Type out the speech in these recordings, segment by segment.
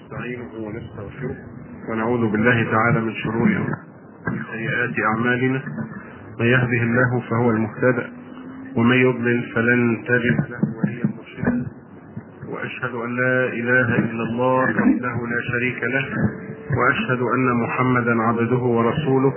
ونستعينه ونستغفره ونعوذ بالله تعالى من شرور ومن سيئات اعمالنا من يهده الله فهو المهتدى ومن يضلل فلن تجد له وليا مرشدا واشهد ان لا اله الا الله وحده لا شريك له واشهد ان محمدا عبده ورسوله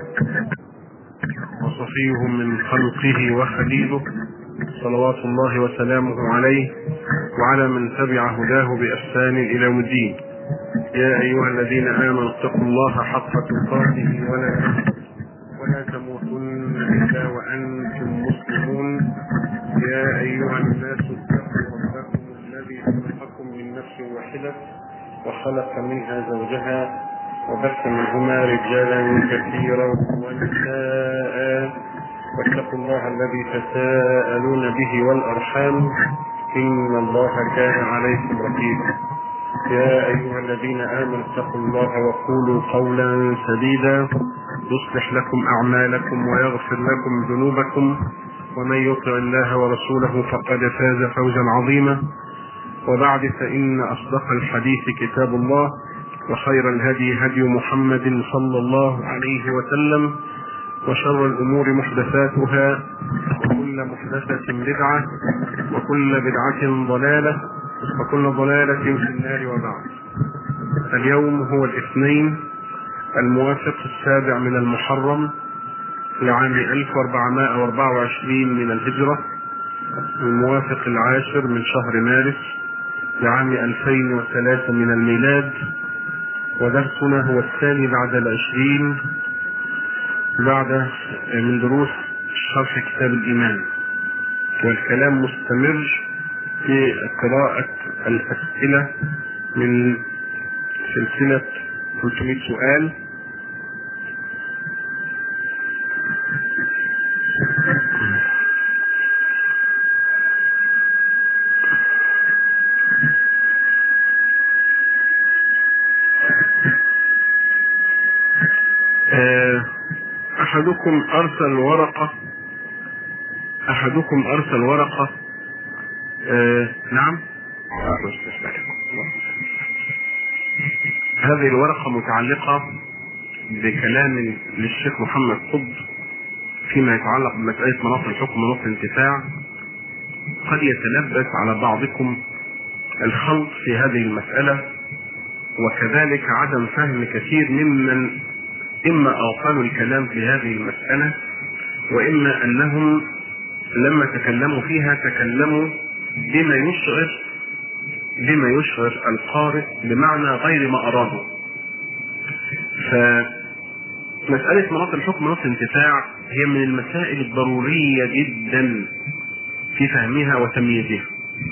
وصفيه من خلقه وخليله صلوات الله وسلامه عليه وعلى من تبع هداه بإحسان إلى يوم الدين يا أيها الذين آمنوا اتقوا الله حق تقاته ولا ولا تموتن إلا وأنتم مسلمون يا أيها الناس اتقوا ربكم الذي خلقكم من نفس واحدة وخلق منها زوجها وبث منهما رجالا كثيرا ونساء واتقوا الله الذي تساءلون به والأرحام إن الله كان عليكم رقيبا يا أيها الذين آمنوا اتقوا الله وقولوا قولا سديدا يصلح لكم أعمالكم ويغفر لكم ذنوبكم ومن يطع الله ورسوله فقد فاز فوزا عظيما وبعد فإن أصدق الحديث كتاب الله وخير الهدي هدي محمد صلى الله عليه وسلم وشر الأمور محدثاتها وكل محدثة بدعة وكل بدعة ضلالة وكل ضلالة في النار وبعد اليوم هو الاثنين الموافق السابع من المحرم لعام 1424 من الهجرة الموافق العاشر من شهر مارس لعام 2003 من الميلاد ودرسنا هو الثاني بعد العشرين بعد من دروس شرح كتاب الإيمان والكلام مستمر في قراءة الأسئلة من سلسلة 300 سؤال أحدكم أرسل ورقة أحدكم أرسل ورقة آه نعم هذه الورقة متعلقة بكلام للشيخ محمد قطب فيما يتعلق بمسألة مناط الحكم مناط الانتفاع قد يتلبس على بعضكم الخلط في هذه المسألة وكذلك عدم فهم كثير ممن إما أغفلوا الكلام في هذه المسألة وإما أنهم لما تكلموا فيها تكلموا بما يشعر بما يشعر القارئ بمعنى غير ما أرادوا فمسألة مناط الحكم مناط الانتفاع هي من المسائل الضرورية جدا في فهمها وتمييزها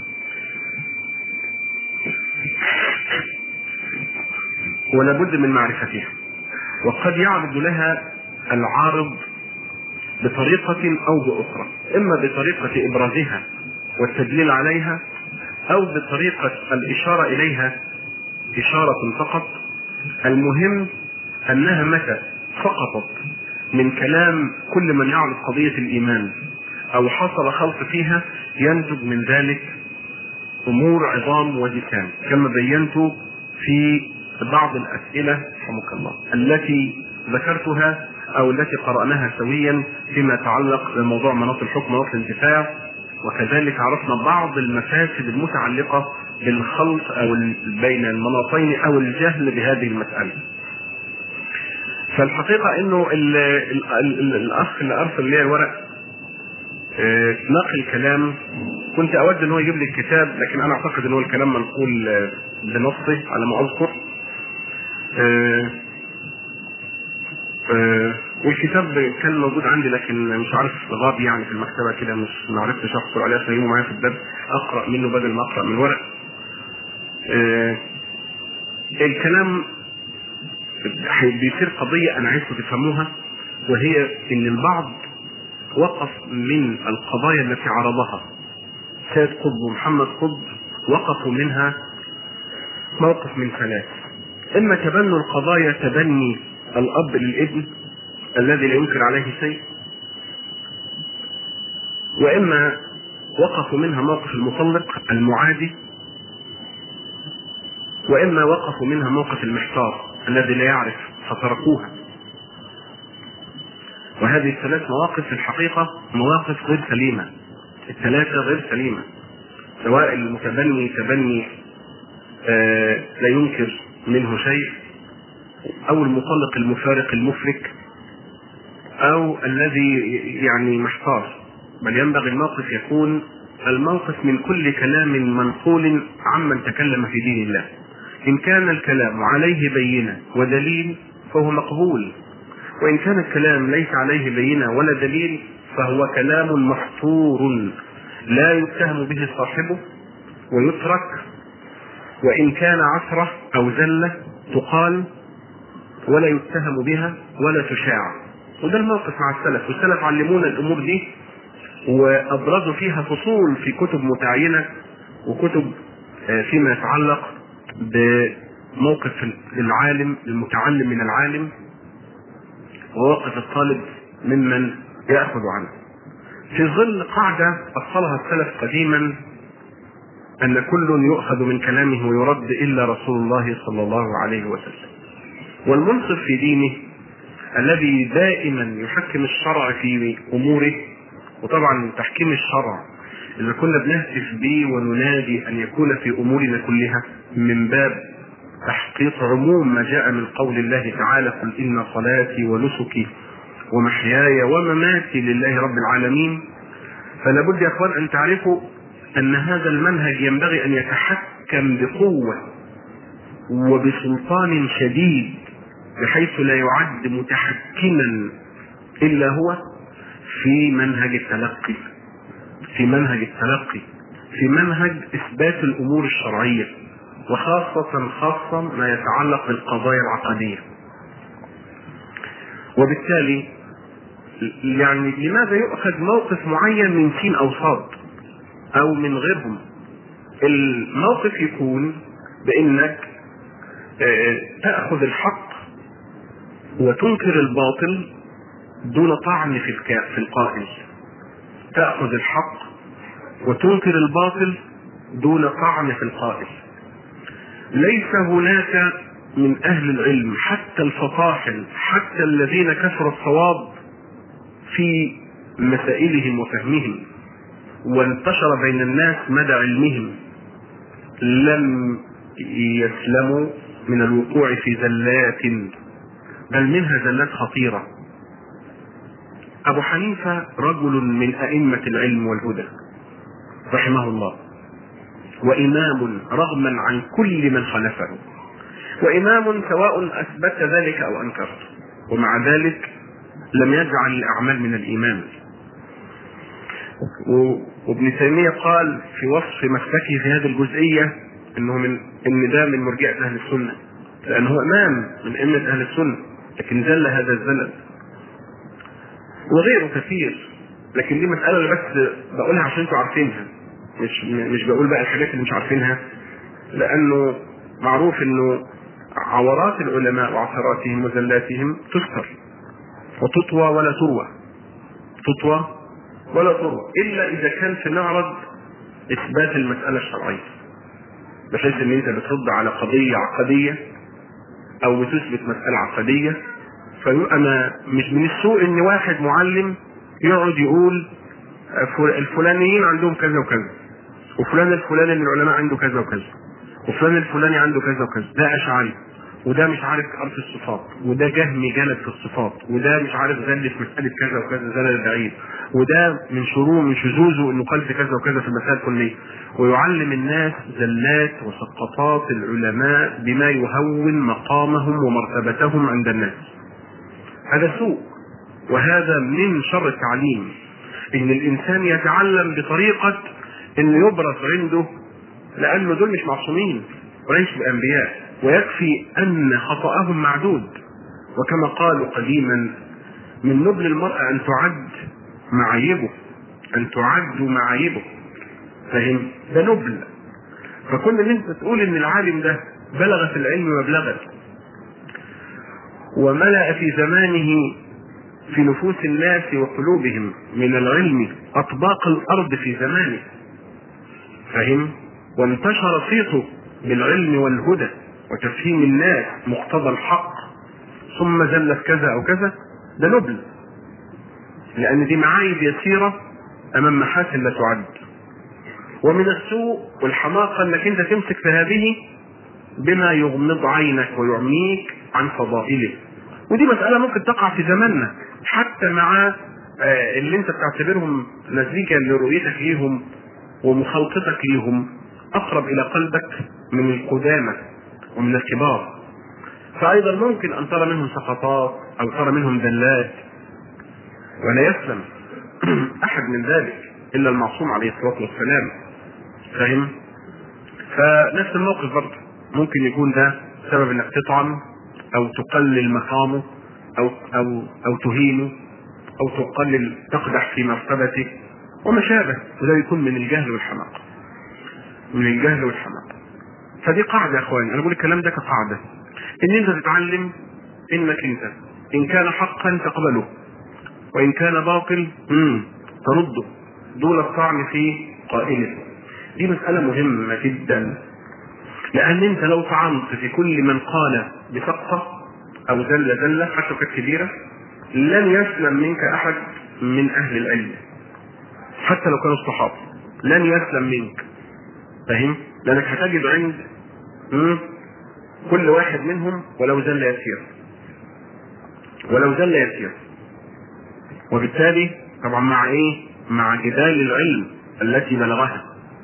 ولا بد من معرفتها وقد يعرض لها العارض بطريقة أو بأخرى إما بطريقة إبرازها والتدليل عليها أو بطريقة الإشارة إليها إشارة فقط المهم أنها متى سقطت من كلام كل من يعرض قضية الإيمان أو حصل خلط فيها ينتج من ذلك أمور عظام ودسام كما بينت في بعض الأسئلة رحمك الله التي ذكرتها أو التي قرأناها سويا فيما يتعلق بموضوع مناط الحكم مناط الانتفاع وكذلك عرفنا بعض المفاسد المتعلقة بالخلط أو بين المناطين أو الجهل بهذه المسألة. فالحقيقة إنه ال ال ال الأخ اللي أرسل لي الورق نقل كلام كنت أود إن هو يجيب لي الكتاب لكن أنا أعتقد إن هو الكلام منقول بنصه على ما أذكر. آه آه والكتاب كان موجود عندي لكن مش عارف غاب يعني في المكتبه كده مش ما عرفتش احصل عليه عشان معايا في الدرس اقرا منه بدل ما اقرا من ورق. آه الكلام بيصير قضيه انا عايزكم تفهموها وهي ان البعض وقف من القضايا التي عرضها سيد قطب ومحمد قطب وقفوا منها موقف من ثلاث اما تبنوا القضايا تبني الاب للابن الذي لا ينكر عليه شيء واما وقفوا منها موقف المطلق المعادي وإما وقفوا منها موقف المحتار الذي لا يعرف فتركوها وهذه الثلاث مواقف في الحقيقة مواقف غير سليمة الثلاثة غير سليمة سواء المتبني تبني آه لا ينكر منه شيء أو المطلق المفارق المفرك أو الذي يعني محتار بل ينبغي الموقف يكون الموقف من كل كلام منقول عمن تكلم في دين الله إن كان الكلام عليه بينة ودليل فهو مقبول وإن كان الكلام ليس عليه بينة ولا دليل فهو كلام مسطور لا يتهم به صاحبه ويترك وإن كان عثرة أو زلة تقال ولا يتهم بها ولا تشاع وده الموقف مع السلف والسلف علمونا الأمور دي وأبرزوا فيها فصول في كتب متعينة وكتب فيما يتعلق بموقف العالم المتعلم من العالم ووقف الطالب ممن يأخذ عنه في ظل قاعدة أصلها السلف قديما أن كل يؤخذ من كلامه ويرد إلا رسول الله صلى الله عليه وسلم والمنصف في دينه الذي دائما يحكم الشرع في أموره وطبعا تحكيم الشرع إذا كنا بنهتف به وننادي أن يكون في أمورنا كلها من باب تحقيق عموم ما جاء من قول الله تعالى قل إن صلاتي ونسكي ومحياي ومماتي لله رب العالمين فلا بد يا اخوان ان تعرفوا ان هذا المنهج ينبغي ان يتحكم بقوه وبسلطان شديد بحيث لا يعد متحكما الا هو في منهج التلقي في منهج التلقي في منهج اثبات الامور الشرعيه وخاصه خاصه ما يتعلق بالقضايا العقديه وبالتالي يعني لماذا يؤخذ موقف معين من سين او صاد او من غيرهم الموقف يكون بانك تاخذ الحق وتنكر الباطل دون طعن في في القائل تاخذ الحق وتنكر الباطل دون طعن في القائل ليس هناك من اهل العلم حتى الفطاحل حتى الذين كثر الصواب في مسائلهم وفهمهم وانتشر بين الناس مدى علمهم لم يسلموا من الوقوع في زلات بل منها زلات خطيرة أبو حنيفة رجل من أئمة العلم والهدى رحمه الله وإمام رغما عن كل من خلفه وإمام سواء أثبت ذلك أو أنكرت ومع ذلك لم يجعل الأعمال من الإيمان وابن تيمية قال في وصف مسلكه في هذه الجزئية انه من ان ده من مرجئة اهل السنة لانه امام من ائمة اهل السنة لكن زل هذا الزلل وغيره كثير لكن دي مسألة اللي بس بقولها عشان انتوا عارفينها مش مش بقول بقى الحاجات اللي مش عارفينها لانه معروف انه عورات العلماء وعثراتهم وزلاتهم تستر وتطوى ولا تروى تطوى ولا تروى الا اذا كان في معرض اثبات المساله الشرعيه بحيث ان انت بترد على قضيه عقديه او بتثبت مساله عقديه فيبقى ما مش من السوء ان واحد معلم يقعد يقول الفلانيين عندهم كذا وكذا وفلان الفلاني من العلماء عنده كذا وكذا وفلان الفلاني عنده كذا وكذا ده اشعري وده مش عارف عرف الصفات وده جهمي جلد في الصفات وده مش عارف غل في مسألة كذا وكذا زلل البعيد وده من شروع من شذوذه انه قال في كذا وكذا في المسائل الكلية ويعلم الناس زلات وسقطات العلماء بما يهون مقامهم ومرتبتهم عند الناس هذا سوء وهذا من شر التعليم ان الانسان يتعلم بطريقة انه يبرز عنده لانه دول مش معصومين وليسوا بانبياء ويكفي ان خطاهم معدود وكما قالوا قديما من نبل المرأة ان تعد معايبه ان تعد معايبه فاهم ده نبل فكل ان انت تقول ان العالم ده بلغ في العلم مبلغا وملأ في زمانه في نفوس الناس وقلوبهم من العلم أطباق الأرض في زمانه فهم وانتشر صيته بالعلم والهدى وتفهيم الناس مقتضى الحق ثم زلت كذا او كذا ده نبل لان دي معايب يسيره امام محاسن لا تعد ومن السوء والحماقه انك انت تمسك في هذه بما يغمض عينك ويعميك عن فضائله ودي مسألة ممكن تقع في زماننا حتى مع اللي انت بتعتبرهم نتيجة لرؤيتك ليهم ومخالطتك ليهم اقرب الى قلبك من القدامى ومن الكبار فايضا ممكن ان ترى منهم سقطات او ترى منهم ذلات ولا يسلم احد من ذلك الا المعصوم عليه الصلاه والسلام فاهم فنفس الموقف برضه ممكن يكون ده سبب انك تطعن او تقلل مقامه او او او تهينه او تقلل تقدح في مرتبته وما شابه وده يكون من الجهل والحماقه من الجهل والحماقه فدي قاعده يا اخواني انا بقول الكلام ده كقاعده ان انت تتعلم انك انت ان كان حقا تقبله وان كان باطل مم. ترده دون الطعن في قائله دي مسألة مهمة جدا لأن أنت لو طعنت في كل من قال بسقطة أو زلة زلة حتى كانت كبيرة لن يسلم منك أحد من أهل العلم حتى لو كانوا الصحابة لن يسلم منك فاهم؟ لأنك هتجد عند مم. كل واحد منهم ولو زل يسير ولو زل يسير وبالتالي طبعا مع ايه مع جدال العلم التي بلغها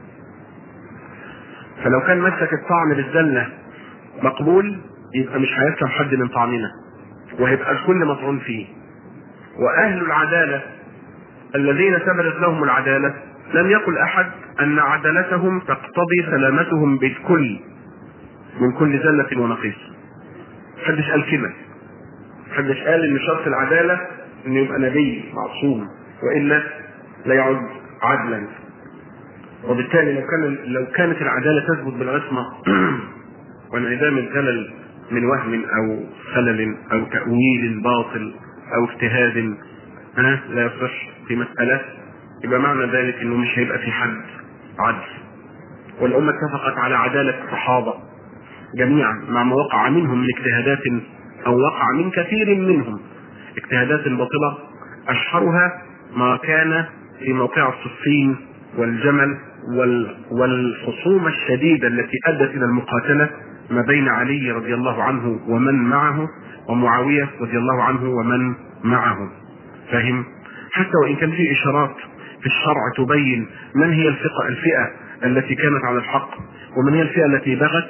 فلو كان مسك الطعن بالزلة مقبول يبقى مش هيسلم حد من طعننا وهيبقى الكل مطعون فيه واهل العدالة الذين ثبتت لهم العدالة لم يقل احد ان عدالتهم تقتضي سلامتهم بالكل من كل زلة ونقيص محدش قال كده محدش قال ان شرط العدالة انه يبقى نبي معصوم والا لا يعد عدلا وبالتالي لو كان لو كانت العداله تثبت بالعصمه وانعدام الزلل من وهم او خلل او تاويل باطل او اجتهاد ها لا يصح في مساله يبقى معنى ذلك انه مش هيبقى في حد عدل والامه اتفقت على عداله الصحابه جميعا مع ما وقع منهم من اجتهادات او وقع من كثير منهم اجتهادات باطله اشهرها ما كان في موقع الصفين والجمل وال والخصومة الشديدة التي أدت إلى المقاتلة ما بين علي رضي الله عنه ومن معه ومعاوية رضي الله عنه ومن معه فهم حتى وإن كان في إشارات في الشرع تبين من هي الفئة, الفئة التي كانت على الحق ومن هي الفئة التي بغت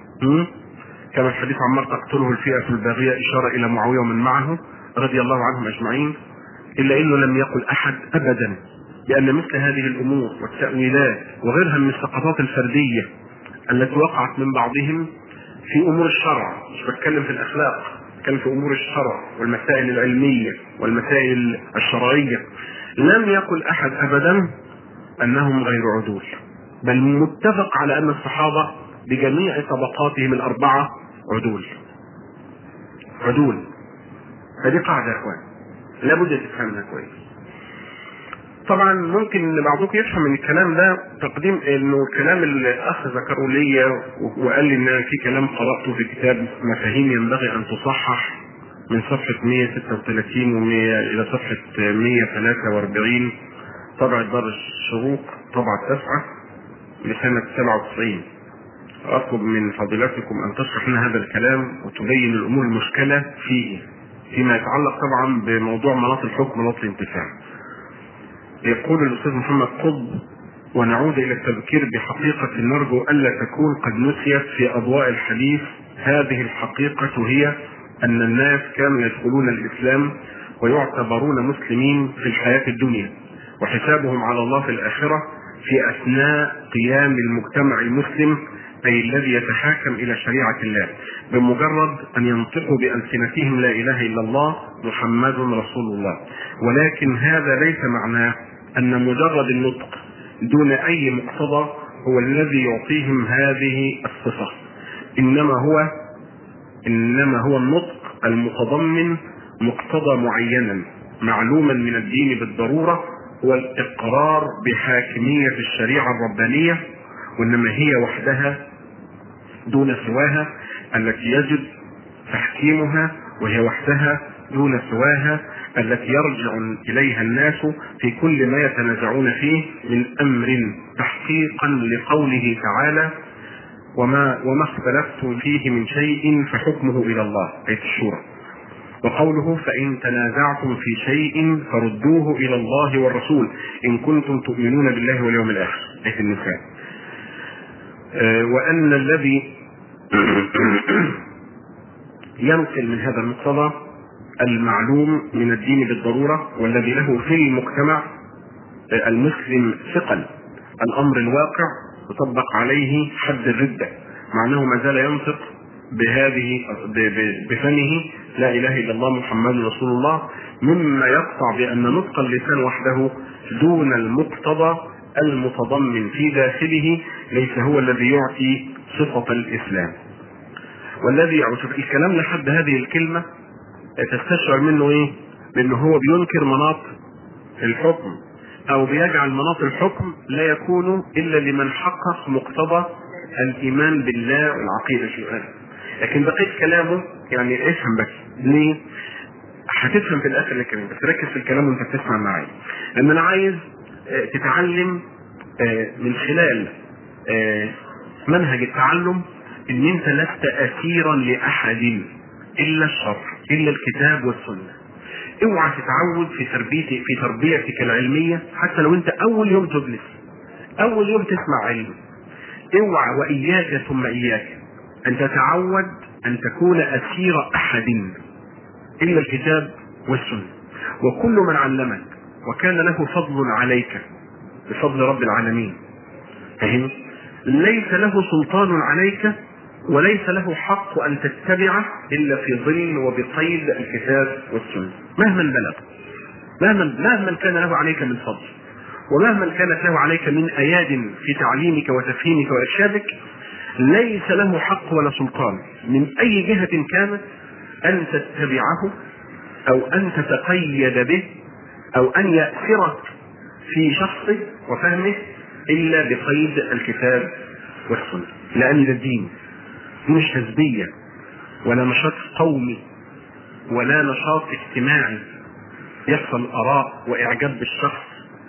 كما الحديث عمار تقتله الفئة الباغية إشارة إلى معاوية ومن معه رضي الله عنهم أجمعين إلا أنه لم يقل أحد أبدا بأن مثل هذه الأمور والتأويلات وغيرها من السقطات الفردية التي وقعت من بعضهم في أمور الشرع مش بتكلم في الأخلاق بتكلم في أمور الشرع والمسائل العلمية والمسائل الشرعية لم يقل أحد أبدا أنهم غير عدول بل متفق على أن الصحابة بجميع طبقاتهم الأربعة عدول عدول فدي قاعدة يا إخوان لابد تفهمها كويس طبعا ممكن ان بعضكم يفهم من الكلام ده تقديم انه الكلام اللي الاخ ذكره ليا وقال لي ان في كلام قراته في كتاب مفاهيم ينبغي ان تصحح من صفحة 136 و إلى صفحة 143 طبعة دار الشروق طبعة تسعة لسنة 97 أطلب من فضيلتكم أن تشرح لنا هذا الكلام وتبين الأمور المشكلة فيه فيما يتعلق طبعا بموضوع مناط الحكم مناط الانتفاع. يقول الأستاذ محمد قطب ونعود إلى التذكير بحقيقة نرجو ألا تكون قد نسيت في أضواء الحديث هذه الحقيقة هي أن الناس كانوا يدخلون الإسلام ويعتبرون مسلمين في الحياة الدنيا وحسابهم على الله في الآخرة في أثناء قيام المجتمع المسلم أي الذي يتحاكم إلى شريعة الله بمجرد أن ينطقوا بألسنتهم لا إله إلا الله محمد رسول الله ولكن هذا ليس معناه أن مجرد النطق دون أي مقتضى هو الذي يعطيهم هذه الصفة إنما هو إنما هو النطق المتضمن مقتضى معينا معلوما من الدين بالضرورة هو الإقرار بحاكمية الشريعة الربانية وإنما هي وحدها دون سواها التي يجب تحكيمها وهي وحدها دون سواها التي يرجع اليها الناس في كل ما يتنازعون فيه من امر تحقيقا لقوله تعالى وما وما اختلفتم فيه من شيء فحكمه الى الله ايه الشورى وقوله فإن تنازعتم في شيء فردوه إلى الله والرسول إن كنتم تؤمنون بالله واليوم الآخر آية النساء آه، وأن الذي ينقل من هذا المقتضى المعلوم من الدين بالضرورة والذي له في المجتمع آه، المسلم ثقل الأمر الواقع يطبق عليه حد الردة مع أنه ما زال ينطق بهذه بفمه لا اله الا الله محمد رسول الله مما يقطع بان نطق اللسان وحده دون المقتضى المتضمن في داخله ليس هو الذي يعطي صفة الإسلام والذي يعطي الكلام لحد هذه الكلمة تستشعر منه إيه؟ بأنه هو بينكر مناط الحكم أو بيجعل مناط الحكم لا يكون إلا لمن حقق مقتضى الإيمان بالله والعقيدة شيئا لكن بقيت كلامه يعني افهم بس ليه؟ هتفهم في الاخر الكلام بس ركز في الكلام وانت بتسمع معايا لان انا عايز آه، تتعلم آه، من خلال آه، منهج التعلم ان انت لست اسيرا لاحد الا الشرع الا الكتاب والسنه اوعى تتعود في تربيتك في تربيتك العلميه حتى لو انت اول يوم تجلس اول يوم تسمع علم اوعى واياك ثم اياك أن تتعود أن تكون أسير أحد إلا الكتاب والسنة وكل من علمك وكان له فضل عليك بفضل رب العالمين فهم ليس له سلطان عليك وليس له حق أن تتبعه إلا في ظل وبقيد الكتاب والسنة مهما بلغ مهما مهما كان له عليك من فضل ومهما كانت له عليك من أياد في تعليمك وتفهيمك وإرشادك ليس له حق ولا سلطان من اي جهة كانت ان تتبعه او ان تتقيد به او ان يأثرك في شخصه وفهمه الا بقيد الكتاب والسنة لان ده الدين مش حزبية ولا نشاط قومي ولا نشاط اجتماعي يحصل اراء واعجاب بالشخص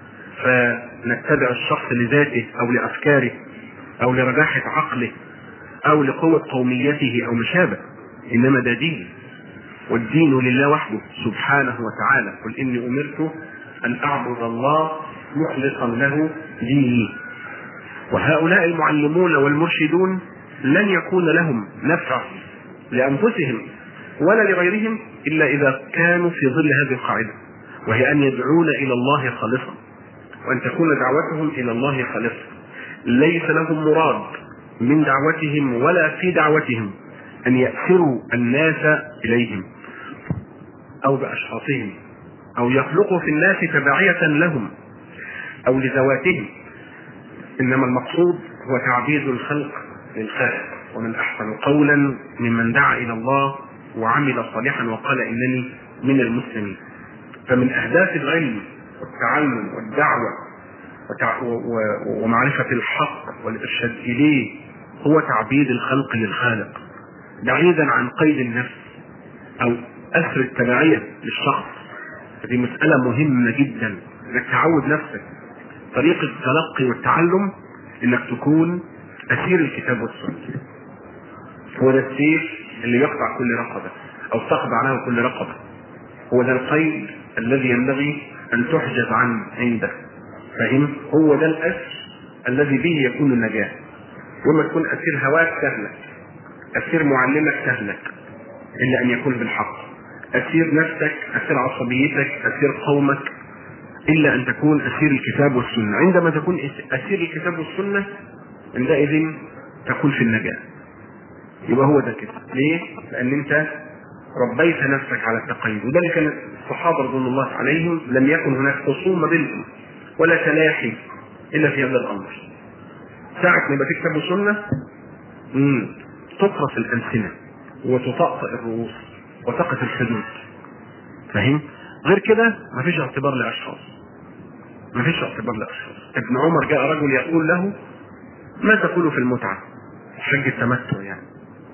فنتبع الشخص لذاته او لافكاره او لرجاحة عقله او لقوة قوميته او ما شابه انما ده دين والدين لله وحده سبحانه وتعالى قل اني امرت ان اعبد الله مخلصا له ديني وهؤلاء المعلمون والمرشدون لن يكون لهم نفع لانفسهم ولا لغيرهم الا اذا كانوا في ظل هذه القاعده وهي ان يدعون الى الله خالصا وان تكون دعوتهم الى الله خالصه ليس لهم مراد من دعوتهم ولا في دعوتهم ان يأسروا الناس اليهم او باشخاصهم او يخلقوا في الناس تبعية لهم او لذواتهم انما المقصود هو تعبيد الخلق للخالق ومن احسن قولا ممن دعا الى الله وعمل صالحا وقال انني من المسلمين فمن اهداف العلم والتعلم والدعوه ومعرفة الحق والإرشاد إليه هو تعبيد الخلق للخالق بعيدا عن قيد النفس أو أثر التبعية للشخص هذه مسألة مهمة جدا إنك تعود نفسك طريقة التلقي والتعلم إنك تكون أسير الكتاب والسنة هو ده السيف اللي يقطع كل رقبة أو تخضع له كل رقبة هو ده القيد الذي ينبغي أن تحجز عنه عنده فاهم هو ده الاسر الذي به يكون النجاه وما تكون اسير هواك سهلك اسير معلمك سهلك الا ان يكون بالحق اسير نفسك اسير عصبيتك اسير قومك الا ان تكون اسير الكتاب والسنه عندما تكون اسير الكتاب والسنه عندئذ تكون في النجاه يبقى هو ده كده ليه؟ لان انت ربيت نفسك على التقيد وده اللي كان الصحابه رضوان الله عليهم لم يكن هناك خصومه بينهم ولا تلاحي الا في هذا الامر ساعة ما يبقى في كتاب وسنة تطرس الألسنة وتطأطئ الرؤوس وتقف الحدود فاهم؟ غير كده مفيش اعتبار لأشخاص مفيش اعتبار لأشخاص ابن عمر جاء رجل يقول له ما تقول في المتعة؟ حج التمتع يعني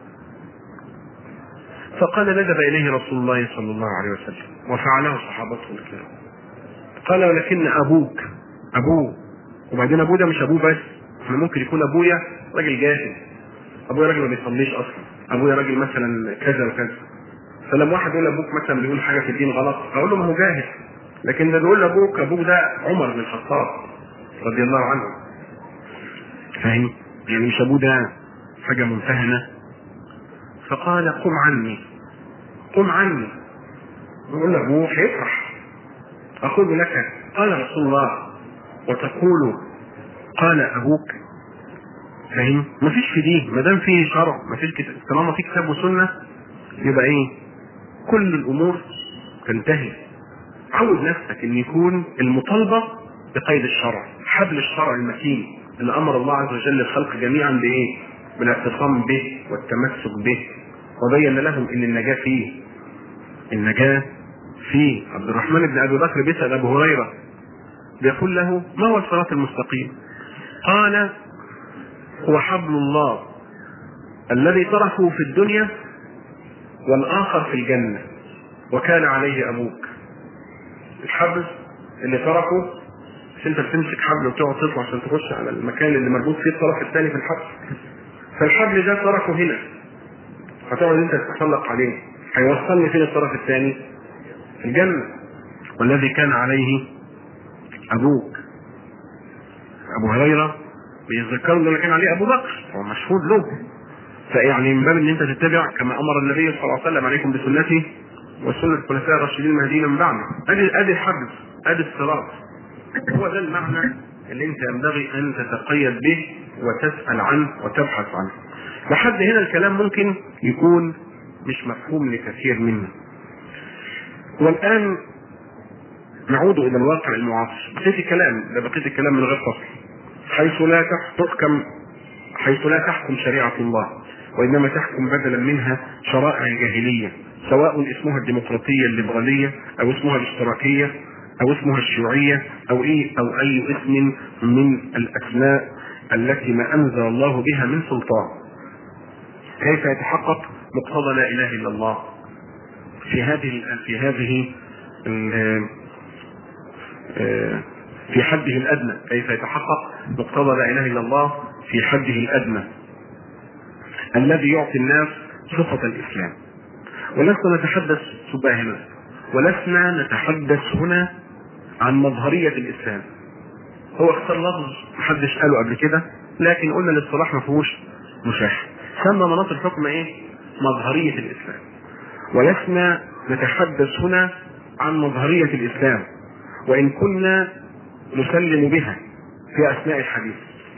فقال ندب اليه رسول الله صلى الله عليه وسلم وفعله صحابته الكرام قال ولكن ابوك ابوه وبعدين ابوه ده مش ابوه بس احنا ممكن يكون ابويا راجل جاهل ابويا راجل ما بيصليش اصلا ابويا راجل مثلا كذا وكذا فلما واحد يقول ابوك مثلا بيقول حاجه في الدين غلط اقول له ما هو جاهل لكن ده بيقول لابوك ابوك ده عمر بن الخطاب رضي الله عنه فاهم يعني مش ابوه ده حاجه ممتهنه فقال قم عني قم عني يقول لابوه هيفرح اقول لك قال رسول الله وتقول قال ابوك فاهم مفيش في دي ما دام في شرع مفيش كتاب طالما في كتاب وسنه يبقى ايه كل الامور تنتهي عود نفسك ان يكون المطالبه بقيد الشرع حبل الشرع المتين اللي امر الله عز وجل الخلق جميعا بايه بالاعتصام به والتمسك به وبين لهم ان النجاه فيه النجاه فيه عبد الرحمن بن ابي بكر بيسال ابو هريره بيقول له ما هو الصراط المستقيم قال هو حبل الله الذي تركه في الدنيا والآخر في الجنة وكان عليه أبوك الحبل اللي تركه مش انت بتمسك حبل وتقعد تطلع عشان تخش على المكان اللي مربوط فيه الطرف الثاني في الحبل فالحبل ده تركه هنا هتقعد انت تتسلق عليه هيوصلني فين الطرف الثاني في الجنة والذي كان عليه أبوك أبو هريرة بيتذكروا ان كان عليه ابو بكر هو مشهود له فيعني من باب ان انت تتبع كما امر النبي صلى الله عليه وسلم عليكم بسنتي وسنه الخلفاء الراشدين المهديين من بعده ادي ادي الحبل ادي الصراط هو ده المعنى اللي انت ينبغي ان تتقيد به وتسال عنه وتبحث عنه لحد هنا الكلام ممكن يكون مش مفهوم لكثير منا والان نعود الى الواقع المعاصر بقيه الكلام ده بقيه الكلام من غير فصل حيث لا تحكم حيث لا تحكم شريعة الله وإنما تحكم بدلا منها شرائع الجاهلية سواء اسمها الديمقراطية الليبرالية أو اسمها الاشتراكية أو اسمها الشيوعية أو إيه أو أي اسم من الأسماء التي ما أنزل الله بها من سلطان كيف يتحقق مقتضى لا إله إلا الله في هذه في هذه في حده الادنى كيف يتحقق مقتضى لا اله الا الله في حده الادنى الذي يعطي الناس صفه الاسلام ولسنا نتحدث سباهنا ولسنا نتحدث هنا عن مظهريه الاسلام هو اختار لفظ محدش قاله قبل كده لكن قلنا الاصطلاح ما فيهوش مشاح سمى مناط الحكم ايه مظهريه الاسلام ولسنا نتحدث هنا عن مظهريه الاسلام وان كنا نسلم بها في اثناء الحديث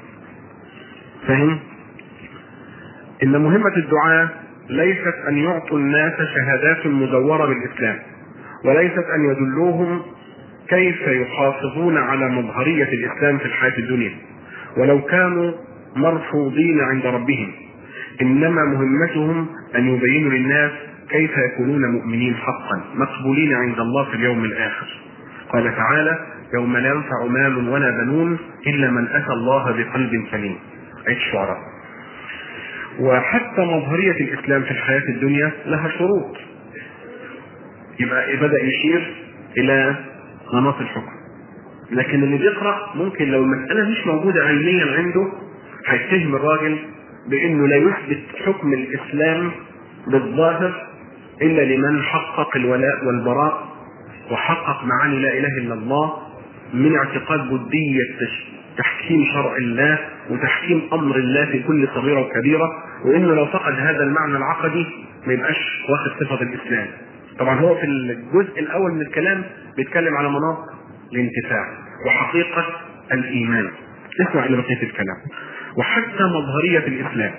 فهم ان مهمه الدعاء ليست ان يعطوا الناس شهادات مدوره بالاسلام وليست ان يدلوهم كيف يحافظون على مظهريه الاسلام في الحياه الدنيا ولو كانوا مرفوضين عند ربهم انما مهمتهم ان يبينوا للناس كيف يكونون مؤمنين حقا مقبولين عند الله في اليوم الاخر قال تعالى يوم لا ينفع مال ولا بنون الا من اتى الله بقلب سليم عيد الشعراء وحتى مظهريه الاسلام في الحياه الدنيا لها شروط يبقى بدا يشير الى مناط الحكم لكن اللي بيقرا ممكن لو المساله مش موجوده علميا عنده هيتهم الراجل بانه لا يثبت حكم الاسلام بالظاهر الا لمن حقق الولاء والبراء وحقق معاني لا اله الا الله من اعتقاد بدية تحكيم شرع الله وتحكيم امر الله في كل صغيره وكبيره وانه لو فقد هذا المعنى العقدي ما يبقاش واخد صفه الاسلام. طبعا هو في الجزء الاول من الكلام بيتكلم على مناط الانتفاع وحقيقه الايمان. اسمع الى بقيه الكلام. وحتى مظهريه الاسلام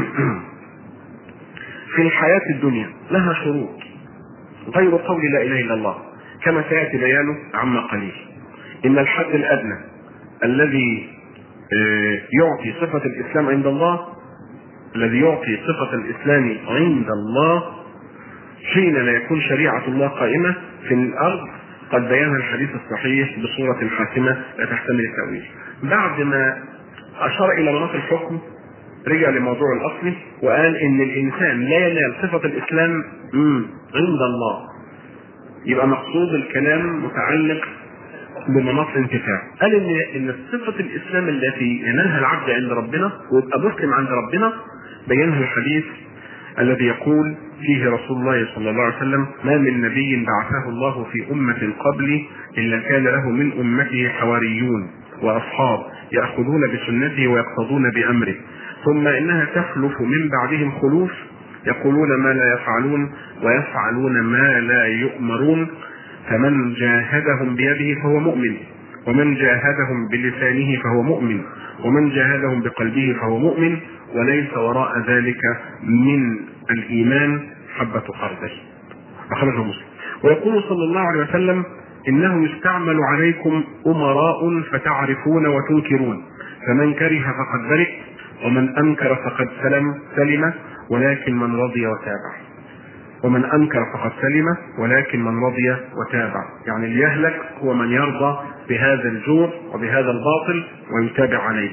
في الحياه الدنيا لها شروط غير قول لا اله الا الله كما سياتي بيانه عما قليل. ان الحد الادنى الذي يعطي صفة الإسلام عند الله الذي يعطي صفة الإسلام عند الله حين لا يكون شريعة الله قائمة في الأرض قد بينها الحديث الصحيح بصورة حاسمة لا تحتمل التأويل. بعد ما أشار إلى مناط الحكم رجع لموضوع الاصلي وقال ان الانسان لا ينال صفه الاسلام مم، عند الله يبقى مقصود الكلام متعلق بمناط الانتفاع قال ان ان صفه الاسلام التي ينالها العبد عند ربنا ويبقى مسلم عند ربنا بينه الحديث الذي يقول فيه رسول الله صلى الله عليه وسلم ما من نبي بعثه الله في أمة قبلي إلا كان له من أمته حواريون وأصحاب يأخذون بسنته ويقتضون بأمره ثم إنها تخلف من بعدهم خلوف يقولون ما لا يفعلون ويفعلون ما لا يؤمرون فمن جاهدهم بيده فهو مؤمن ومن جاهدهم بلسانه فهو مؤمن ومن جاهدهم بقلبه فهو مؤمن وليس وراء ذلك من الايمان حبة خردل أخرجه مسلم ويقول صلى الله عليه وسلم إنه يستعمل عليكم أمراء فتعرفون وتنكرون فمن كره فقد برئ ومن أنكر فقد سلم سلم ولكن من رضي وتابع ومن أنكر فقد سلم ولكن من رضي وتابع يعني اللي يهلك هو من يرضى بهذا الجور وبهذا الباطل ويتابع عليه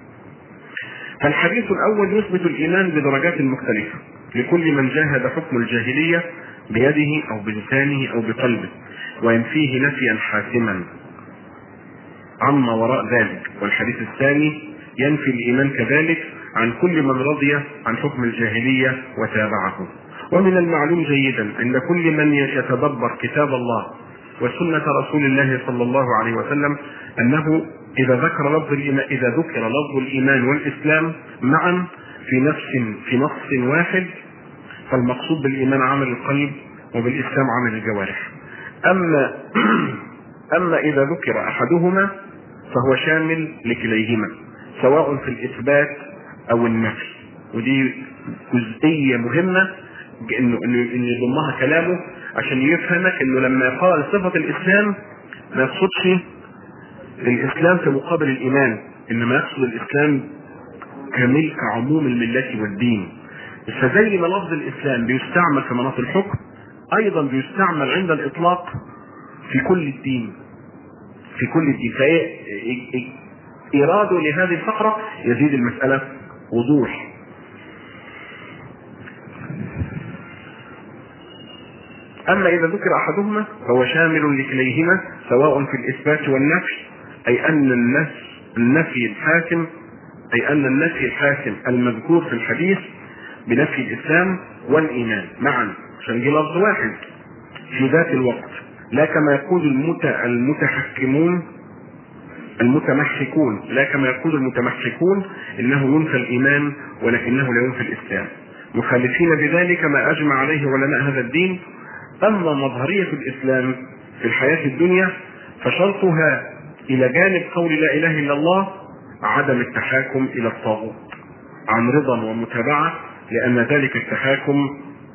فالحديث الأول يثبت الإيمان بدرجات مختلفة لكل من جاهد حكم الجاهلية بيده أو بلسانه أو بقلبه وينفيه نفيا حاسما عما وراء ذلك والحديث الثاني ينفي الإيمان كذلك عن كل من رضي عن حكم الجاهلية وتابعه ومن المعلوم جيدا أن كل من يتدبر كتاب الله وسنة رسول الله صلى الله عليه وسلم أنه إذا ذكر لفظ الإيمان إذا ذكر لفظ الإيمان والإسلام معا في نفس في نص واحد فالمقصود بالإيمان عمل القلب وبالإسلام عمل الجوارح أما أما إذا ذكر أحدهما فهو شامل لكليهما سواء في الإثبات أو النفي ودي جزئية مهمة إنه إنه إنه يضمها كلامه عشان يفهمك إنه لما يقال صفة الإسلام ما يقصدش الإسلام في مقابل الإيمان إنما يقصد الإسلام كملك عموم الملة والدين فزي ما لفظ الإسلام بيستعمل في مناط الحكم أيضا بيستعمل عند الإطلاق في كل الدين في كل الدين فإيراده لهذه الفقرة يزيد المسألة وضوح أما إذا ذكر أحدهما فهو شامل لكليهما سواء في الإثبات والنفي أي أن النفي النفي الحاكم أي أن النفي الحاكم المذكور في الحديث بنفي الإسلام والإيمان معا عشان دي لفظ واحد في ذات الوقت لا كما يقول المت... المتحكمون المتمحكون لا كما يقول المتمحكون انه ينفى الايمان ولكنه لا ينفي الاسلام مخالفين بذلك ما اجمع عليه علماء هذا الدين اما مظهريه الاسلام في الحياه الدنيا فشرطها الى جانب قول لا اله الا الله عدم التحاكم الى الطاغوت عن رضا ومتابعه لان ذلك التحاكم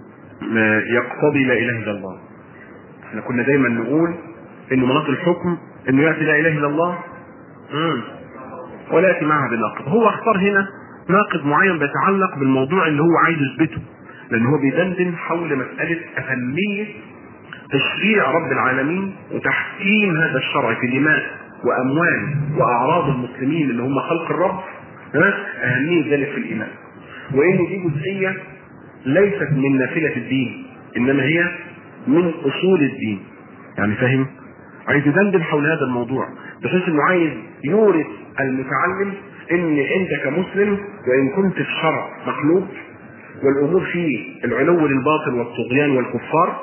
يقتضي لا اله الا الله احنا كنا دايما نقول ان مناط الحكم انه ياتي لا اله الا الله مم. ولا ياتي معها بناقض هو اختار هنا ناقض معين بيتعلق بالموضوع اللي هو عايز يثبته لان هو بيدندن حول مساله اهميه تشريع رب العالمين وتحكيم هذا الشرع في دماء واموال واعراض المسلمين اللي هم خلق الرب ها اهميه ذلك في الايمان وان دي جزئيه ليست من نافله الدين انما هي من اصول الدين يعني فاهم عايز يدندن حول هذا الموضوع بحيث انه عايز يورث المتعلم ان انت كمسلم وان كنت في شرع مخلوق والامور فيه العلو للباطل والطغيان والكفار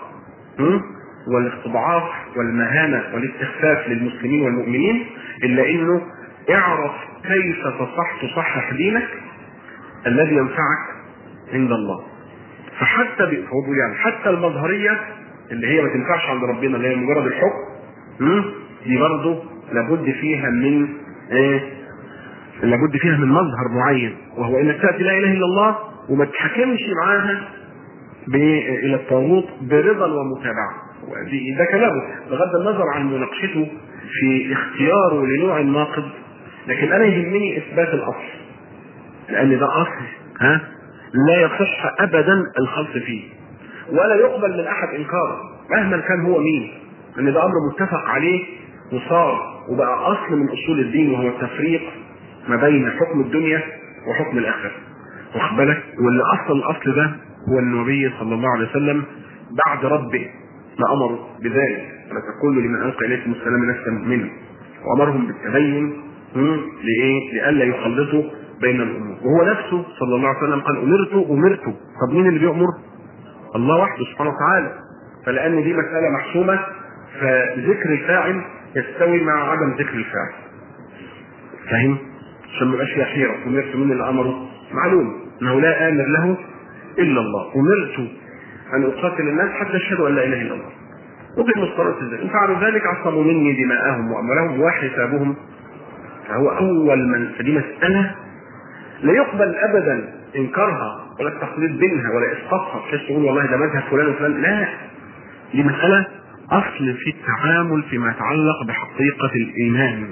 والاستضعاف والمهانه والاستخفاف للمسلمين والمؤمنين الا انه اعرف كيف تصح تصحح دينك الذي ينفعك عند الله فحتى بيقول يعني حتى المظهريه اللي هي ما تنفعش عند ربنا اللي هي مجرد الحكم دي برضه لابد فيها من ايه لابد فيها من مظهر معين وهو انك تاتي لا اله الا الله وما تحكمش معاها الى الطاغوت برضا ومتابعه ده كلامه بغض النظر عن مناقشته في اختياره لنوع الناقض لكن انا يهمني اثبات الاصل لان ده اصل ها لا يصح ابدا الخلط فيه ولا يقبل من احد انكاره مهما كان هو مين ان ده امر متفق عليه وصار وبقى اصل من اصول الدين وهو التفريق ما بين حكم الدنيا وحكم الاخره واخد بالك واللي اصل الاصل ده هو النبي صلى الله عليه وسلم بعد ربه ما امر بذلك ولا تقولوا لمن القى اليكم السلام لست مؤمنا وامرهم بالتبين هم، لايه؟ لئلا يخلطوا بين الامور وهو نفسه صلى الله عليه وسلم قال امرت امرت طب مين اللي بيامر؟ الله وحده سبحانه وتعالى فلان دي مساله محسومه فذكر الفاعل يستوي مع عدم ذكر الفاعل فاهم؟ عشان ما يبقاش فيها حيره امرت مين اللي امره؟ معلوم انه لا امر له الا الله امرت ان اقاتل الناس حتى يشهدوا ان لا اله الا الله وبهم الصلاة ازاي؟ ان فعلوا ذلك عصموا مني دماءهم واموالهم وحسابهم فهو اول من فدي مساله لا يقبل ابدا انكارها ولا التخليط بينها ولا اسقاطها بحيث تقول والله ده مذهب فلان وفلان لا دي مساله اصل في التعامل فيما يتعلق بحقيقه الايمان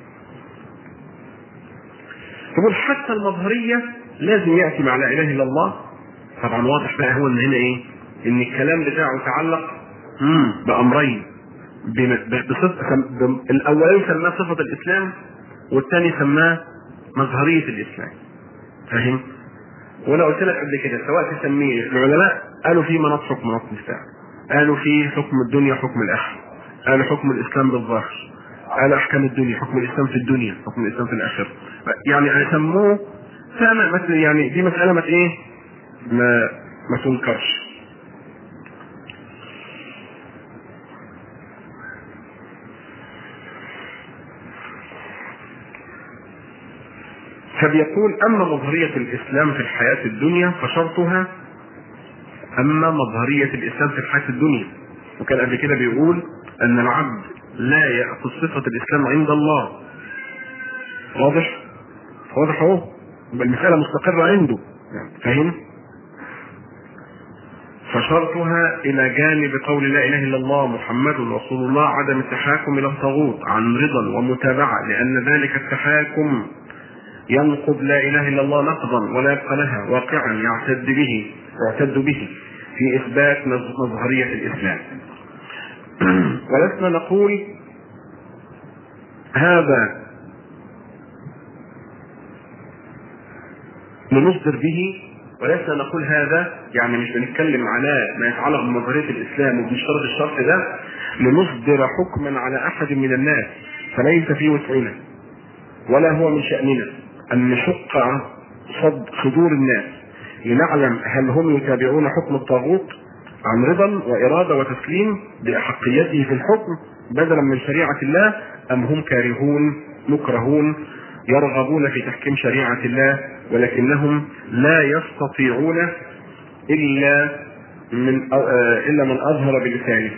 يقول حتى المظهريه لازم ياتي مع لا اله الا الله طبعا واضح بقى هو ان هنا ايه ان الكلام بتاعه يتعلق مم، بامرين بم- ب- بصفه بم- الاولاني سماه صفه الاسلام والثاني سماه مظهريه الاسلام فاهم وانا قلت لك قبل كده سواء تسميه العلماء قالوا في مناط حكم مناط النساء قالوا في حكم الدنيا حكم الاخره قالوا حكم الاسلام بالظاهر قالوا احكام الدنيا حكم الاسلام في الدنيا حكم الاسلام في الاخره يعني سموه سامع مثل يعني دي مساله ما ايه ما ما تنكرش فبيقول اما مظهريه الاسلام في الحياه الدنيا فشرطها اما مظهريه الاسلام في الحياه الدنيا وكان قبل كده بيقول ان العبد لا ياخذ صفه الاسلام عند الله واضح واضح اهو يبقى المساله مستقره عنده يعني فاهم فشرطها الى جانب قول لا اله الا الله محمد رسول الله عدم التحاكم الى الطاغوت عن رضا ومتابعه لان ذلك التحاكم ينقض لا اله الا الله نقضا ولا يبقى لها واقعا يعتد به يعتد به في اثبات مظهريه الاسلام ولسنا نقول هذا لنصدر به ولسنا نقول هذا يعني مش بنتكلم على ما يتعلق بمظهريه الاسلام وبنشترط الشرط ده لنصدر حكما على احد من الناس فليس في وسعنا ولا هو من شاننا ان نشق صد صدور الناس لنعلم هل هم يتابعون حكم الطاغوت عن رضا واراده وتسليم باحقيته في الحكم بدلا من شريعه الله ام هم كارهون مكرهون يرغبون في تحكيم شريعه الله ولكنهم لا يستطيعون الا من آه، الا من اظهر بلسانه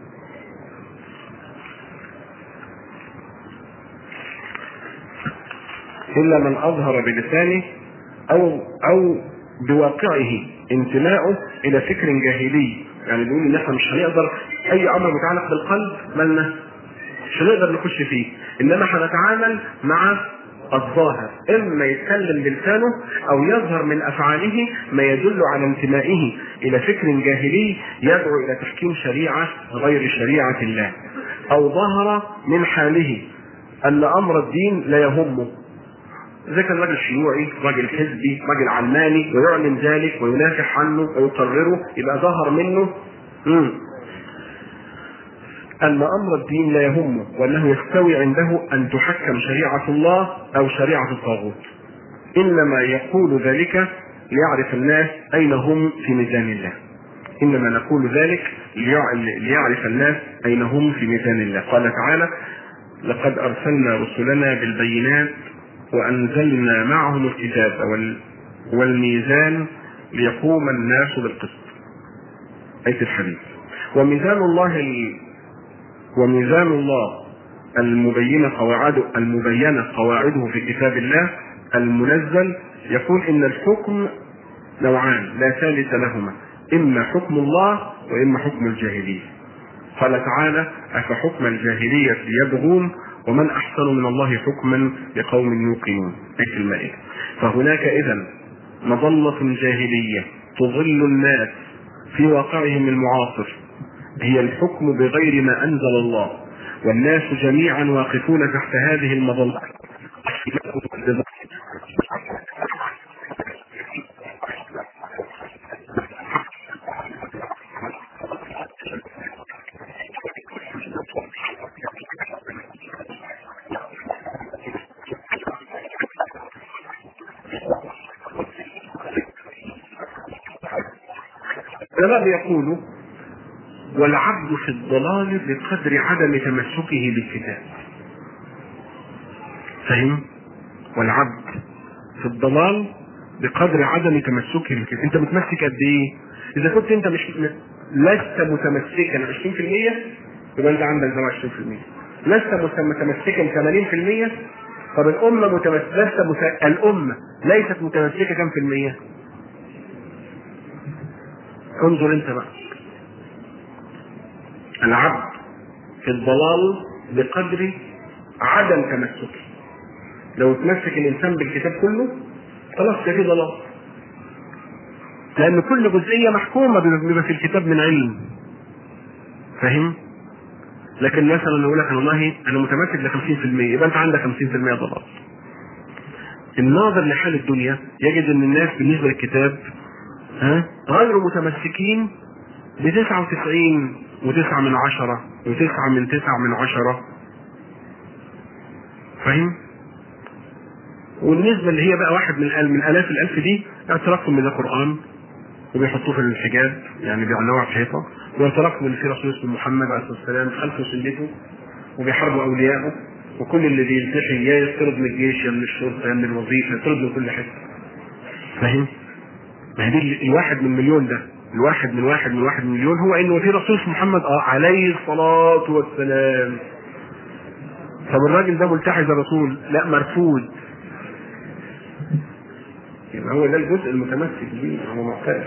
الا من اظهر بلسانه او او بواقعه انتمائه الى فكر جاهلي يعني بيقول ان احنا مش هنقدر اي امر متعلق بالقلب مالنا مش هنقدر نخش فيه انما هنتعامل مع الظاهر اما يتكلم بلسانه او يظهر من افعاله ما يدل على انتمائه الى فكر جاهلي يدعو الى تحكيم شريعه غير شريعه الله او ظهر من حاله ان امر الدين لا يهمه اذا كان راجل شيوعي راجل حزبي راجل علماني ويعلن ذلك وينافح عنه ويقرره يبقى ظهر منه مم. أن أمر الدين لا يهمه وأنه يستوي عنده أن تحكم شريعة الله أو شريعة الطاغوت إنما يقول ذلك ليعرف الناس أين هم في ميزان الله إنما نقول ذلك ليع- ليعرف الناس أين هم في ميزان الله قال تعالى لقد أرسلنا رسلنا بالبينات وأنزلنا معهم الكتاب وال- والميزان ليقوم الناس بالقسط آية الحديث وميزان الله ال- وميزان الله المبينة قواعده المبينة قواعده في كتاب الله المنزل يقول إن الحكم نوعان لا ثالث لهما إما حكم الله وإما حكم الجاهلية قال تعالى أفحكم الجاهلية يبغون ومن أحسن من الله حكما لقوم يوقنون آية المائدة فهناك إذا مظلة جاهلية تضل الناس في واقعهم المعاصر هي الحكم بغير ما أنزل الله والناس جميعا واقفون تحت هذه المظلة العلماء بيقولوا والعبد في الضلال بقدر عدم تمسكه بالكتاب فهم والعبد في الضلال بقدر عدم تمسكه بالكتاب انت متمسك قد ايه اذا كنت انت مش لست متمسكا 20% يبقى انت عندك ده 20% لست متمسكا 80% طب الامه متمسكه لست مت... الامه ليست متمسكه كم في الميه؟ انظر انت بقى العبد في الضلال بقدر عدم تمسكه لو تمسك الانسان بالكتاب كله خلاص ده في ضلال لان كل جزئيه محكومه بما في الكتاب من علم فاهم لكن مثلا يقول لك والله انا متمسك ل 50% يبقى انت عندك 50% ضلال الناظر لحال الدنيا يجد ان الناس بالنسبه للكتاب ها غير متمسكين ب 99 وتسعة من عشرة وتسعة من تسعة من عشرة فاهم؟ والنسبة اللي هي بقى واحد من الألف من آلاف الألف دي اعترافهم ان ده قرآن وبيحطوه في الحجاب يعني بيعلقوه على الحيطة واعترافهم ان في رسول اسمه محمد عليه الصلاة والسلام خلفوا سنته وبيحاربوا أولياءه وكل اللي بيلتحي يا يطرد من الجيش يا من الشرطة يا من الوظيفة يطرد من كل حتة فاهم؟ ما هي دي الواحد من مليون ده الواحد من واحد من واحد من مليون هو انه في رسول اسمه محمد اه عليه الصلاة والسلام طب الراجل ده ملتحي زي الرسول لا مرفوض يبقى هو ده الجزء المتمسك به هو معترف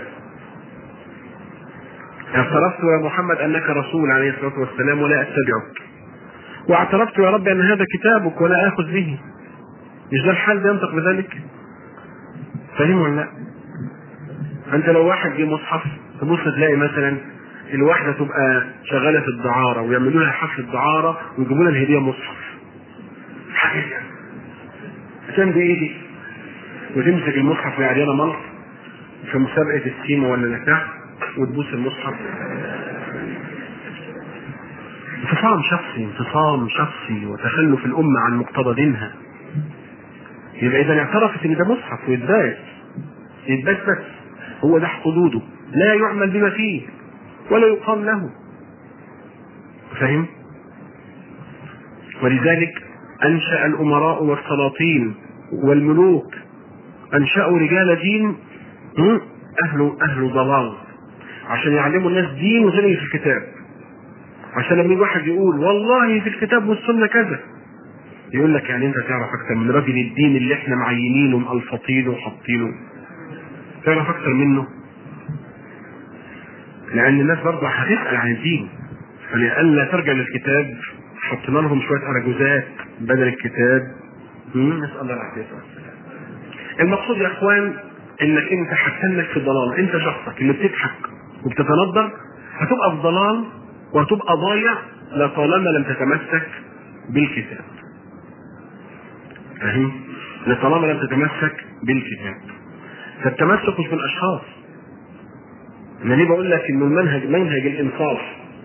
اعترفت يا محمد انك رسول عليه الصلاه والسلام ولا اتبعك واعترفت يا رب ان هذا كتابك ولا اخذ به مش ده الحال ده ينطق بذلك فاهم ولا لا انت لو واحد جه مصحف تبص تلاقي مثلا الواحده تبقى شغاله في الدعاره ويعملوا لها حفله دعاره ويجيبوا لها الهديه مصحف حاجه عشان بايدي وتمسك المصحف يا عريانه ملط في مسابقه السيما ولا بتاع وتبوس المصحف انفصام شخصي انفصام شخصي وتخلف الامه عن مقتضى دينها يبقى اذا اعترفت ان ده مصحف ويتبات يتبات بس هو ده حدوده لا يعمل بما فيه ولا يقام له فهم ولذلك انشا الامراء والسلاطين والملوك انشأوا رجال دين اهل اهل ضلال عشان يعلموا الناس دين وزي في الكتاب عشان لما يجي واحد يقول والله في الكتاب والسنه كذا يقول لك يعني انت تعرف اكتر من راجل الدين اللي احنا معينينه مقلفطينه وحاطينه تعرف اكتر منه لان الناس برضه هتسال عن الدين فلئلا ترجع للكتاب حطينا لهم شويه ارجوزات بدل الكتاب نسال الله العافيه والسلام المقصود يا اخوان انك انت هتسلك في ضلال انت شخصك اللي بتضحك وبتتندر هتبقى في ضلال وهتبقى ضايع لطالما لم تتمسك بالكتاب فاهم؟ لطالما لم تتمسك بالكتاب فالتمسك مش بالاشخاص انا ليه بقول لك انه المنهج منهج الانصاف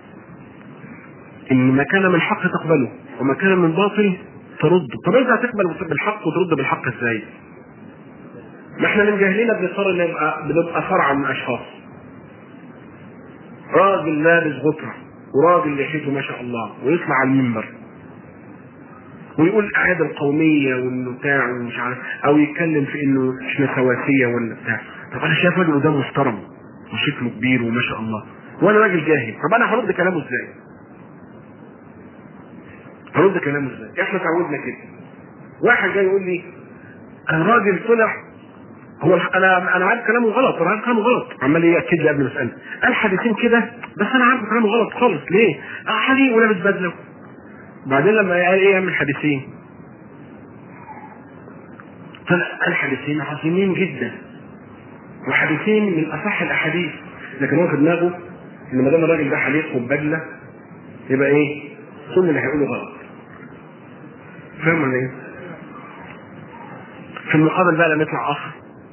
ان ما كان من حق تقبله وما كان من باطل ترده طب انت هتقبل بالحق وترد بالحق ازاي؟ ما احنا من جهلنا بنضطر نبقى بنبقى فرعا من اشخاص راجل لابس غطرة وراجل لحيته ما شاء الله ويطلع على المنبر ويقول القعده القوميه وانه بتاع ومش عارف او يتكلم في انه احنا سواسيه ولا بتاع طب انا شايف راجل قدام محترم وشكله كبير وما شاء الله وانا راجل جاهل طب انا هرد كلامه ازاي؟ هرد كلامه ازاي؟ احنا تعودنا كده واحد جاي يقول لي الراجل طلع هو انا انا عارف كلامه غلط انا عارف كلامه غلط عمال ياكد لي قبل ما اساله قال حديثين كده بس انا عارف كلامه غلط خالص ليه؟ حليق ولابس بدله بعدين لما قال ايه يعمل حديثين طلع قال حديثين عظيمين جدا وحديثين من اصح الاحاديث لكن هو في دماغه ان ما دام الراجل ده حليق وبدله يبقى ايه؟ كل اللي هيقوله غلط فاهم ولا ايه؟ في المقابل بقى لما يطلع اخ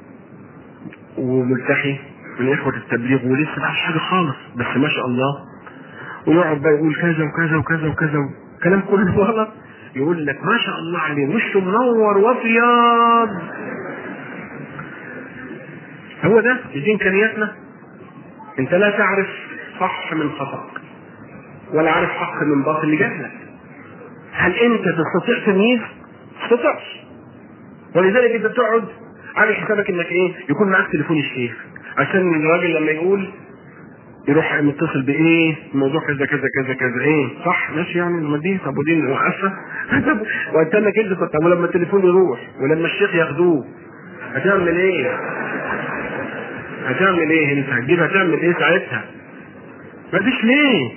وملتحي من اخوة التبليغ ولسه ما حاجة خالص بس ما شاء الله ويقعد بقى يقول كذا وكذا وكذا وكذا كلام كله غلط يقول لك ما شاء الله عليه وشه منور وابيض هو ده دي امكانياتنا انت لا تعرف صح من خطأ ولا عارف حق من باطل لجهلك هل انت تستطيع تمييز؟ ما تستطيعش ولذلك انت بتقعد عامل حسابك انك ايه يكون معاك تليفون الشيخ عشان الراجل لما يقول يروح متصل بايه الموضوع كذا كذا كذا كذا ايه صح ماشي يعني ما دي طب ودي واقفه وانت انك انت طب ولما التليفون يروح ولما الشيخ ياخدوه هتعمل ايه؟ هتعمل ايه انت هتجيب هتعمل ايه ساعتها؟ ما فيش ليه؟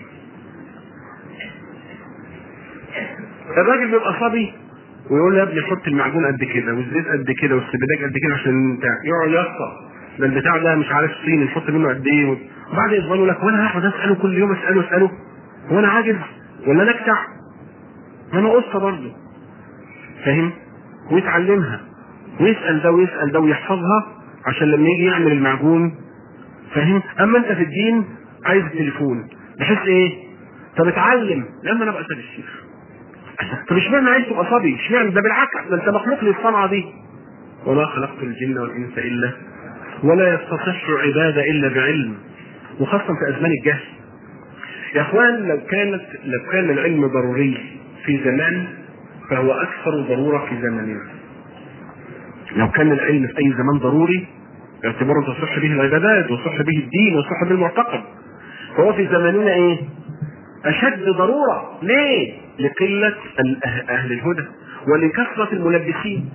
الراجل بيبقى صبي ويقول له يا ابني حط المعجون قد كده والزيت قد كده والسبداج قد كده عشان انت يقعد يسطر ده البتاع ده مش عارف صيني نحط منه قد ايه وبعد اسبوع يقول لك وانا هقعد اساله كل يوم اساله اساله هو انا عاجز ولا انا اكتع؟ ما انا قصه برضه فاهم؟ ويتعلمها ويسال ده ويسال ده ويحفظها عشان لما يجي يعمل المعجون فاهم؟ اما انت في الدين عايز التليفون بحيث ايه؟ طب اتعلم لما انا ابقى اسال الشيخ طب اشمعنى عايز تبقى صبي؟ اشمعنى ده بالعكس ده انت مخلوق للصنعه دي وما خلقت الجن والانس الا ولا يستصح عباده الا بعلم وخاصه في ازمان الجهل يا اخوان لو كانت لو كان العلم ضروري في زمان فهو اكثر ضروره في زماننا لو كان العلم في اي زمان ضروري باعتباره تصح به العبادات وصح به الدين وصح به المعتقد فهو في زماننا ايه؟ اشد ضروره ليه؟ لقله اهل الهدى ولكثره الملبسين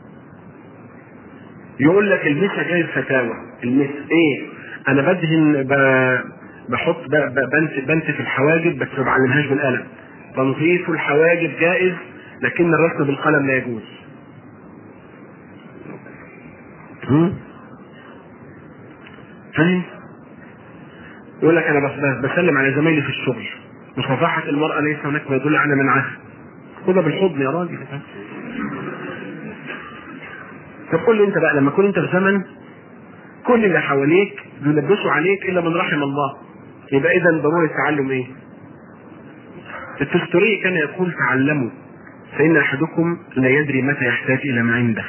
يقول لك المسا جاي الفتاوى المس ايه؟ انا بدهن ب... بحط ب... ب... بنت بنت في الحواجب بس ما بعلمهاش بالقلم تنظيف الحواجب جائز لكن الرسم بالقلم لا يجوز هم؟ فاهم؟ يقول لك انا بس بسلم على زمايلي في الشغل مصافحة المرأة ليس هناك ما يدل على منعها خدها بالحضن يا راجل طب قول لي انت بقى لما تكون انت في زمن كل اللي حواليك بيلبسوا عليك الا من رحم الله يبقى اذا ضروري التعلم ايه؟ التستوري كان يقول تعلموا فان احدكم لا يدري متى يحتاج الى ما عنده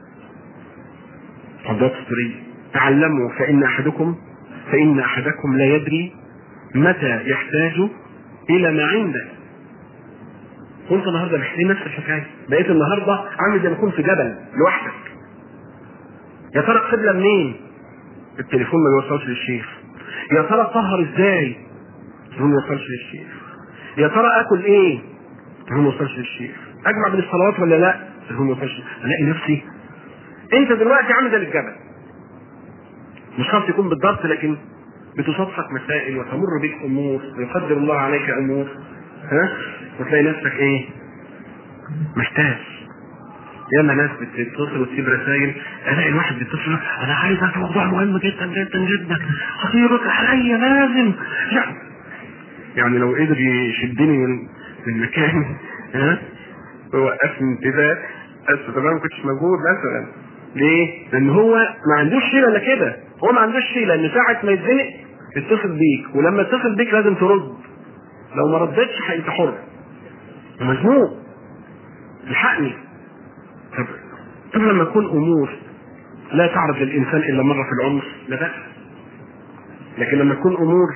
حضرات التستوري تعلموا فان احدكم فان احدكم لا يدري متى يحتاج الى ما عنده كنت النهارده محتاج نفس الحكايه بقيت النهارده عامل زي ما اكون في جبل لوحدك يا ترى القبله منين؟ التليفون ما بيوصلش للشيخ يا ترى اطهر ازاي؟ التليفون ما يوصلش للشيخ يا ترى اكل ايه؟ التليفون ما يوصلش للشيخ اجمع بين الصلوات ولا لا؟ التليفون ما يوصلش الاقي نفسي انت دلوقتي عامل زي الجبل مش شرط يكون بالضبط لكن بتصفق مسائل وتمر بك امور ويقدر الله عليك امور ها وتلاقي نفسك ايه؟ محتاج ياما ناس بتتصل وتسيب رسائل الاقي الواحد بيتصل انا عايزك موضوع مهم جدا جدا جدا خطيرك عليا لازم لا يعني لو قدر يشدني من من مكاني ها ووقفني كده بس طبعا ما كنتش موجود مثلا ليه؟ لان هو ما عندوش حيله الا كده هو ما عندوش حيله ان ساعه ما يتزنق يتصل بيك ولما يتصل بيك لازم ترد لو ما ردتش انت حر مزنوق الحقني طب طب لما تكون امور لا تعرض للانسان الا مره في العمر لا بأس لكن لما تكون امور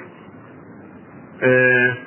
آه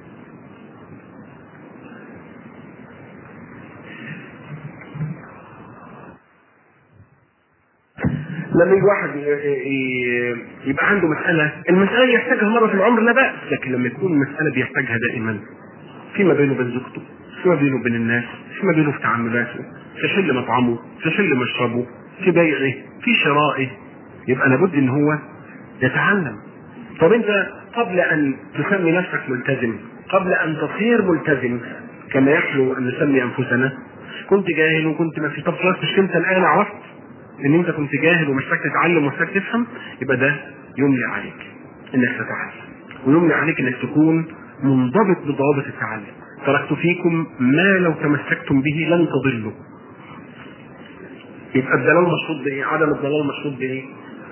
لما يجي واحد يبقى عنده مسألة المسألة يحتاجها مرة في العمر لا بأس لكن لما يكون مسألة بيحتاجها دائما فيما بينه وبين زوجته فيما بينه وبين الناس فيما بينه في تعاملاته في حل مطعمه في حل مشربه في بيعه في شرائه يبقى لابد ان هو يتعلم طب انت قبل ان تسمي نفسك ملتزم قبل ان تصير ملتزم كما يحلو ان نسمي انفسنا كنت جاهل وكنت ما في طب خلاص مش انت الان عرفت ان انت كنت جاهل ومحتاج تتعلم ومحتاج تفهم يبقى ده يملي عليك انك تتعلم ويملي عليك انك تكون منضبط بضوابط التعلم تركت فيكم ما لو تمسكتم به لن تضلوا يبقى الضلال مشروط بايه؟ عدم الضلال مشروط بايه؟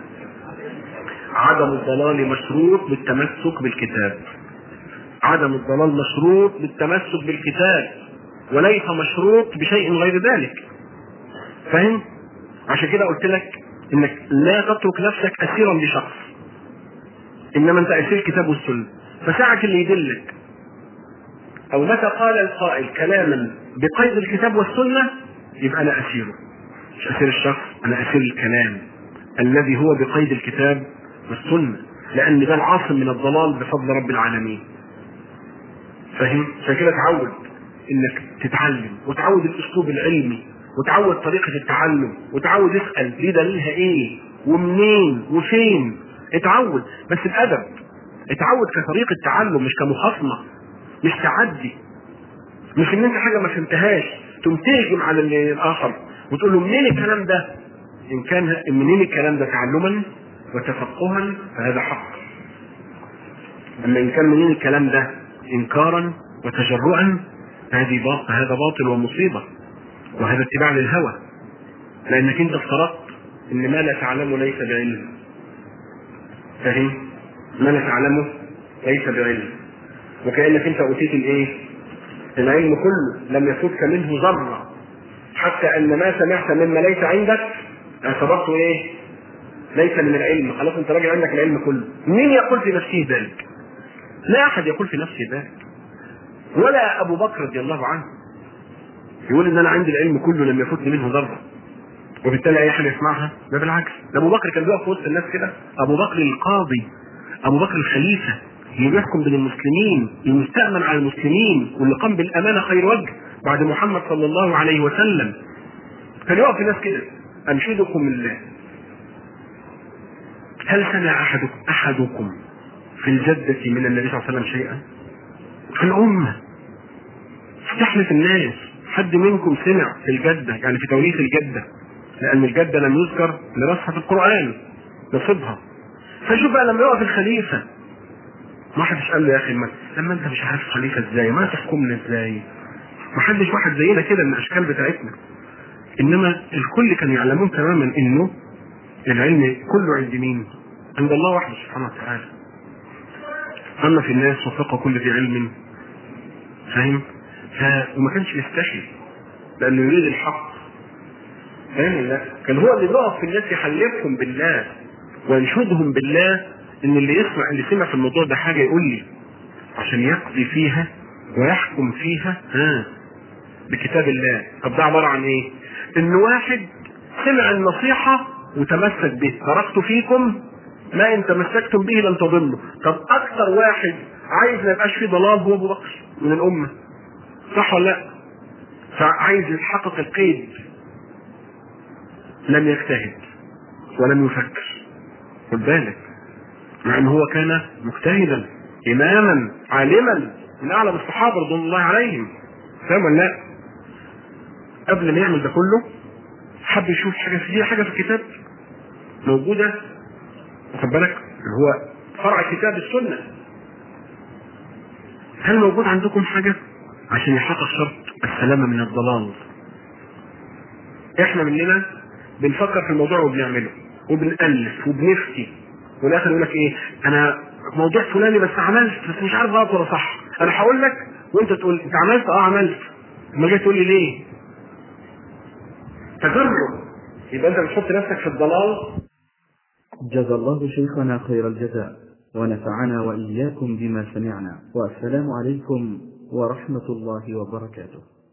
عدم الضلال مشروط بالتمسك بالكتاب عدم الضلال مشروط بالتمسك بالكتاب وليس مشروط بشيء غير ذلك فاهم؟ عشان كده قلت لك انك لا تترك نفسك اسيرا لشخص انما انت اسير الكتاب والسنه فساعة اللي يدلك او متى قال القائل كلاما بقيد الكتاب والسنه يبقى انا اسيره مش اسير الشخص انا اسير الكلام الذي هو بقيد الكتاب والسنه لان ده العاصم من الضلال بفضل رب العالمين فاهم عشان كده تعود انك تتعلم وتعود الاسلوب العلمي وتعود طريقة التعلم وتعود اسأل دي دليلها ايه ومنين وفين اتعود بس بأدب اتعود كطريقة تعلم مش كمخاصمة مش تعدي مش ان انت حاجة ما فهمتهاش تقوم تهجم على الاخر وتقول له منين الكلام ده ان كان منين الكلام ده تعلما وتفقها فهذا حق اما ان كان منين الكلام ده انكارا وتجرؤا فهذه باطل فهذا باطل ومصيبه وهذا اتباع للهوى لانك انت افترضت ان ما لا تعلمه ليس بعلم فاهم ما لا تعلمه ليس بعلم وكانك انت اوتيت الايه العلم كله لم يفوتك منه ذره حتى ان ما سمعت مما ليس عندك اعتبرته ايه ليس من العلم خلاص انت راجل عندك العلم كله مين يقول في نفسه ذلك لا احد يقول في نفسه ذلك ولا ابو بكر رضي الله عنه يقول ان انا عندي العلم كله لم يفوتني منه ذره وبالتالي اي حاجه يسمعها ده بالعكس ده ابو بكر كان بيقف في وسط الناس كده ابو بكر القاضي ابو بكر الخليفه اللي بيحكم بين المسلمين المستأمن على المسلمين واللي قام بالامانه خير وجه بعد محمد صلى الله عليه وسلم كان يقف في ناس كده انشدكم الله هل سمع احدكم احدكم في الجدة من النبي صلى الله عليه وسلم شيئا؟ في الأمة استحلف الناس حد منكم سمع في الجدة يعني في توريث الجدة لأن الجدة لم يذكر لراسها في القرآن نصبها فشوف بقى لما يقف الخليفة ما حدش قال له يا أخي ما لما أنت مش عارف خليفة إزاي ما تحكمنا إزاي ما حدش واحد زينا كده من الأشكال بتاعتنا إنما الكل كانوا يعلمون تماما إنه العلم كله عند مين؟ عند الله وحده سبحانه وتعالى أما في الناس وفق كل ذي علم فاهم؟ ف... وما كانش يستحي لأنه يريد الحق فاهم لا كان هو اللي بيقف في الناس يحلفهم بالله وينشدهم بالله ان اللي يسمع اللي سمع في الموضوع ده حاجه يقول لي عشان يقضي فيها ويحكم فيها ها بكتاب الله طب ده عباره عن ايه؟ ان واحد سمع النصيحه وتمسك به تركت فيكم ما ان تمسكتم به لن تضلوا طب اكثر واحد عايز ما يبقاش فيه ضلال هو ابو بكر من الامه صح ولا لا؟ فعايز يتحقق القيد لم يجتهد ولم يفكر خد بالك مع ان هو كان مجتهدا اماما عالما من اعلم الصحابه رضوان الله عليهم فاهم ولا لا؟ قبل ما يعمل ده كله حب يشوف حاجه في حاجه في الكتاب موجوده واخد بالك اللي هو فرع كتاب السنه هل موجود عندكم حاجه عشان يحقق شرط السلامه من الضلال احنا مننا بنفكر في الموضوع وبنعمله وبنألف وبنفتي والاخر يقول لك ايه انا موضوع فلاني بس عملت بس مش عارف غلط ولا صح انا هقول لك وانت تقول انت عملت اه عملت ما جاي تقول لي ليه تجرب يبقى انت بتحط نفسك في الضلال جزى الله شيخنا خير الجزاء ونفعنا وإياكم بما سمعنا والسلام عليكم ورحمة الله وبركاته